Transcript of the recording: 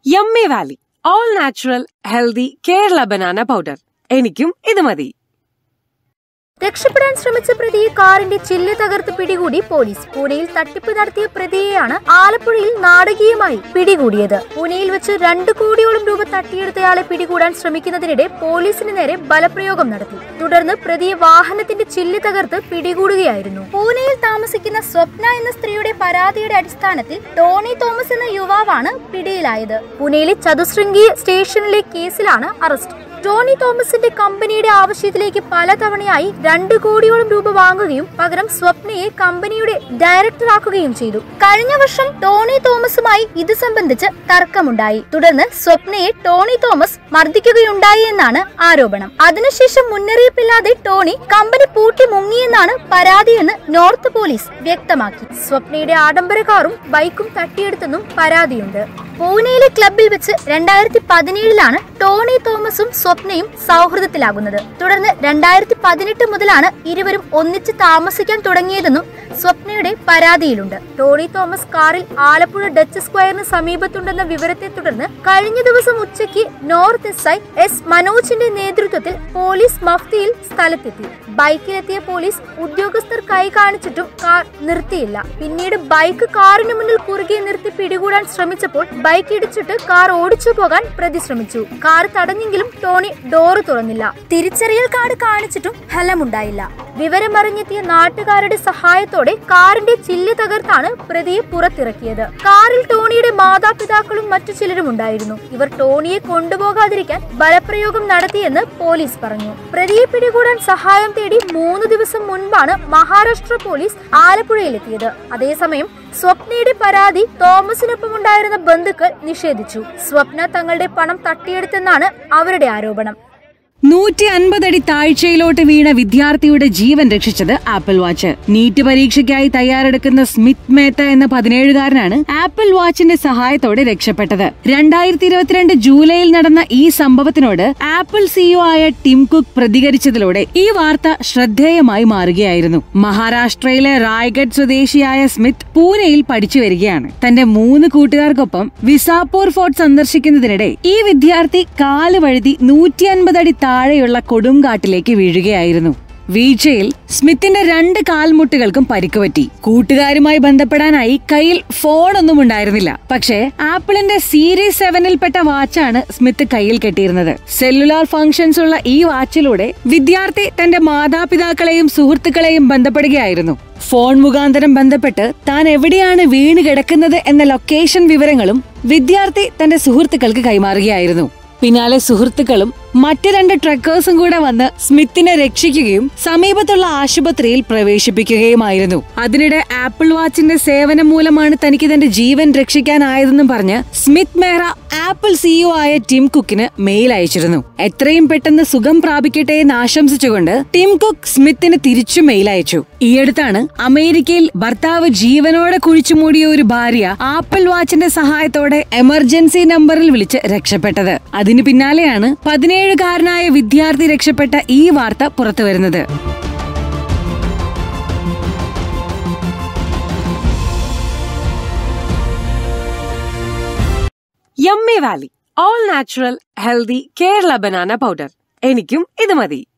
yummy Valley all natural healthy Kerala banana powder എനിക്കും ഇത് മതി രക്ഷപ്പെടാൻ ശ്രമിച്ച പ്രതിയെ കാറിന്റെ ചില്ല് തകർത്ത് പിടികൂടി പോലീസ് പൂനെയിൽ തട്ടിപ്പ് നടത്തിയ പ്രതിയെയാണ് ആലപ്പുഴയിൽ നാടകീയമായി പിടികൂടിയത് പൂനെയിൽ വെച്ച് രണ്ട് കോടിയോളം രൂപ തട്ടിയെടുത്തയാളെ പിടികൂടാൻ ശ്രമിക്കുന്നതിനിടെ പോലീസിന് നേരെ ബലപ്രയോഗം നടത്തി തുടർന്ന് പ്രതിയെ വാഹനത്തിന്റെ ചില്ല് തകർത്ത് പിടികൂടുകയായിരുന്നു പൂനെയിൽ താമസിക്കുന്ന സ്വപ്ന എന്ന സ്ത്രീയുടെ പരാതിയുടെ അടിസ്ഥാനത്തിൽ ടോണി തോമസ് എന്ന യുവാവാണ് പിടിയിലായത് പൂനെയിലെ ചതുശൃംഗി സ്റ്റേഷനിലെ കേസിലാണ് അറസ്റ്റ് ടോണി തോമസിന്റെ കമ്പനിയുടെ ആവശ്യത്തിലേക്ക് പലതവണയായി രണ്ട് കോടിയോളം രൂപ വാങ്ങുകയും പകരം സ്വപ്നയെ കമ്പനിയുടെ ഡയറക്ടറാക്കുകയും ചെയ്തു കഴിഞ്ഞ വർഷം ടോണി തോമസുമായി ഇത് സംബന്ധിച്ച് തർക്കമുണ്ടായി തുടർന്ന് സ്വപ്നയെ ടോണി തോമസ് മർദ്ദിക്കുകയുണ്ടായി എന്നാണ് ആരോപണം അതിനുശേഷം മുന്നറിയിപ്പില്ലാതെ ടോണി കമ്പനി പൂട്ടി മുങ്ങിയെന്നാണ് പരാതിയെന്ന് നോർത്ത് പോലീസ് വ്യക്തമാക്കി സ്വപ്നയുടെ ആഡംബര കാറും ബൈക്കും തട്ടിയെടുത്തെന്നും പരാതിയുണ്ട് പൂനെയിലെ ക്ലബിൽ വെച്ച് രണ്ടായിരത്തി പതിനേഴിലാണ് ടോണി തോമസും സ്വപ്നയും സൗഹൃദത്തിലാകുന്നത് തുടർന്ന് രണ്ടായിരത്തി പതിനെട്ട് മുതലാണ് ഇരുവരും ഒന്നിച്ച് താമസിക്കാൻ തുടങ്ങിയതെന്നും സ്വപ്നയുടെ പരാതിയിലുണ്ട് ടോണി തോമസ് കാറിൽ ആലപ്പുഴ ഡച്ച് സ്ക്വയറിന് സമീപത്തുണ്ടെന്ന വിവരത്തെ തുടർന്ന് കഴിഞ്ഞ ദിവസം ഉച്ചയ്ക്ക് നോർത്ത് എസ് ഐ എസ് മനോജിന്റെ നേതൃത്വത്തിൽ പോലീസ് മഫ്തിയിൽ സ്ഥലത്തെത്തി ബൈക്കിലെത്തിയ പോലീസ് ഉദ്യോഗസ്ഥർ കൈ കാണിച്ചിട്ടും കാർ നിർത്തിയില്ല പിന്നീട് ബൈക്ക് കാറിന് മുന്നിൽ കുറുകെ നിർത്തി പിടികൂടാൻ ശ്രമിച്ചപ്പോൾ ബൈക്ക് ഇടിച്ചിട്ട് കാർ ഓടിച്ചു പോകാൻ പ്രതി ശ്രമിച്ചു കാർ തടഞ്ഞെങ്കിലും ടോണി ഡോറ് തുറന്നില്ല തിരിച്ചറിയൽ കാർഡ് കാണിച്ചിട്ടും ഫലമുണ്ടായില്ല വിവരമറിഞ്ഞെത്തിയ നാട്ടുകാരുടെ സഹായത്തോടെ കാറിന്റെ ചില്ല് തകർത്താണ് പ്രതിയെ പുറത്തിറക്കിയത് കാറിൽ ടോണിയുടെ മാതാപിതാക്കളും മറ്റു ചിലരും ഉണ്ടായിരുന്നു ഇവർ ടോണിയെ കൊണ്ടുപോകാതിരിക്കാൻ ബലപ്രയോഗം നടത്തിയെന്ന് പോലീസ് പറഞ്ഞു പ്രതിയെ പിടികൂടാൻ സഹായം തേടി മൂന്ന് ദിവസം മുൻപാണ് മഹാരാഷ്ട്ര പോലീസ് ആലപ്പുഴയിലെത്തിയത് അതേസമയം സ്വപ്നയുടെ പരാതി തോമസിനൊപ്പം ഉണ്ടായിരുന്ന ബന്ധുക്കൾ നിഷേധിച്ചു സ്വപ്ന തങ്ങളുടെ പണം തട്ടിയെടുത്തെന്നാണ് അവരുടെ ആരോപണം നൂറ്റി അൻപതടി താഴ്ചയിലോട്ട് വീണ വിദ്യാർത്ഥിയുടെ ജീവൻ രക്ഷിച്ചത് ആപ്പിൾ വാച്ച് നീറ്റ് പരീക്ഷയ്ക്കായി തയ്യാറെടുക്കുന്ന സ്മിത്ത് മേത്ത എന്ന പതിനേഴുകാരനാണ് ആപ്പിൾ വാച്ചിന്റെ സഹായത്തോടെ രക്ഷപ്പെട്ടത് രണ്ടായിരത്തി ഇരുപത്തിരണ്ട് ജൂലൈയിൽ നടന്ന ഈ സംഭവത്തിനോട് ആപ്പിൾ സിഇഒ ആയ ടിം കുക്ക് പ്രതികരിച്ചതിലൂടെ ഈ വാർത്ത ശ്രദ്ധേയമായി മാറുകയായിരുന്നു മഹാരാഷ്ട്രയിലെ റായ്ഗഡ് സ്വദേശിയായ സ്മിത്ത് പൂനെയിൽ പഠിച്ചു വരികയാണ് തന്റെ മൂന്ന് കൂട്ടുകാർക്കൊപ്പം വിസാപൂർ ഫോർട്ട് സന്ദർശിക്കുന്നതിനിടെ ഈ വിദ്യാർത്ഥി കാല് വഴുതി നൂറ്റി അൻപത് അടി താഴെയുള്ള കൊടുങ്കാട്ടിലേക്ക് വീഴുകയായിരുന്നു വീഴ്ചയിൽ സ്മിത്തിന്റെ രണ്ട് കാൽമുട്ടുകൾക്കും പരിക്കുപറ്റി കൂട്ടുകാരുമായി ബന്ധപ്പെടാനായി കയ്യിൽ ഫോണൊന്നും ഉണ്ടായിരുന്നില്ല പക്ഷേ ആപ്പിളിന്റെ സീരീസ് സെവനിൽപ്പെട്ട വാച്ചാണ് സ്മിത്ത് കയ്യിൽ കെട്ടിയിരുന്നത് സെല്ലുലാർ ഫംഗ്ഷൻസ് ഉള്ള ഈ വാച്ചിലൂടെ വിദ്യാർത്ഥി തന്റെ മാതാപിതാക്കളെയും സുഹൃത്തുക്കളെയും ബന്ധപ്പെടുകയായിരുന്നു ഫോൺ മുഖാന്തരം ബന്ധപ്പെട്ട് താൻ എവിടെയാണ് വീണ് കിടക്കുന്നത് എന്ന ലൊക്കേഷൻ വിവരങ്ങളും വിദ്യാർത്ഥി തന്റെ സുഹൃത്തുക്കൾക്ക് കൈമാറുകയായിരുന്നു പിന്നാലെ സുഹൃത്തുക്കളും മറ്റ് രണ്ട് ട്രക്കേഴ്സും കൂടെ വന്ന് സ്മിത്തിനെ രക്ഷിക്കുകയും സമീപത്തുള്ള ആശുപത്രിയിൽ പ്രവേശിപ്പിക്കുകയുമായിരുന്നു അതിനിടെ ആപ്പിൾ വാച്ചിന്റെ സേവനം മൂലമാണ് തനിക്ക് തന്റെ ജീവൻ രക്ഷിക്കാനായതെന്നും പറഞ്ഞ് സ്മിത്ത് മെഹ്റ ആപ്പിൾ സിഇഒ ആയ ടിം കുക്കിന് മെയിൽ അയച്ചിരുന്നു എത്രയും പെട്ടെന്ന് സുഖം പ്രാപിക്കട്ടെ എന്ന് ആശംസിച്ചുകൊണ്ട് ടിം കുക്ക് സ്മിത്തിന് തിരിച്ചു മെയിൽ അയച്ചു ഈയടുത്താണ് അമേരിക്കയിൽ ഭർത്താവ് ജീവനോടെ കുഴിച്ചുമൂടിയ ഒരു ഭാര്യ ആപ്പിൾ വാച്ചിന്റെ സഹായത്തോടെ എമർജൻസി നമ്പറിൽ വിളിച്ച് രക്ഷപ്പെട്ടത് അതിനു പിന്നാലെയാണ് പതിനേഴുകാരനായ വിദ്യാർത്ഥി രക്ഷപ്പെട്ട ഈ വാർത്ത പുറത്തുവരുന്നത് Yummy Valley all natural healthy Kerala banana powder എനിക്കും ഇത് മതി